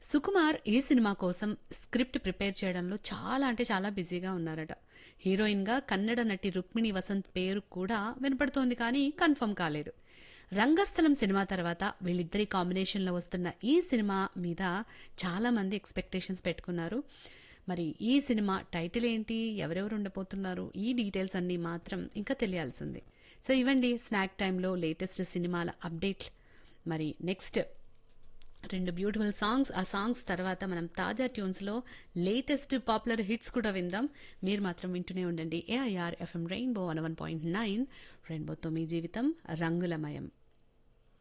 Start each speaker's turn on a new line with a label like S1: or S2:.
S1: సుకుమార్ ఈ సినిమా కోసం script prepare చేయడంలో చాలా అంటే చాలా బిజీగా ఉన్నారట హీరోయిన్ గా కన్నడ నటి రుక్మిణి వసంత్ పేరు కూడా వినపడుతోంది కానీ కన్ఫర్మ్ కాలేదు రంగస్థలం సినిమా తర్వాత వీళ్ళిద్దరి కాంబినేషన్లో వస్తున్న ఈ సినిమా మీద చాలా మంది ఎక్స్పెక్టేషన్స్ పెట్టుకున్నారు మరి ఈ సినిమా టైటిల్ ఏంటి ఎవరెవరు ఉండబోతున్నారు ఈ డీటెయిల్స్ అన్నీ మాత్రం ఇంకా తెలియాల్సింది సో ఇవ్వండి స్నాక్ టైంలో లేటెస్ట్ సినిమాల అప్డేట్ మరి నెక్స్ట్ రెండు బ్యూటిఫుల్ సాంగ్స్ ఆ సాంగ్స్ తర్వాత మనం తాజా ట్యూన్స్లో లేటెస్ట్ పాపులర్ హిట్స్ కూడా విందాం మీరు మాత్రం వింటూనే ఉండండి AIR FM rainbow one one point nine రెయిన్బోతో మీ జీవితం రంగులమయం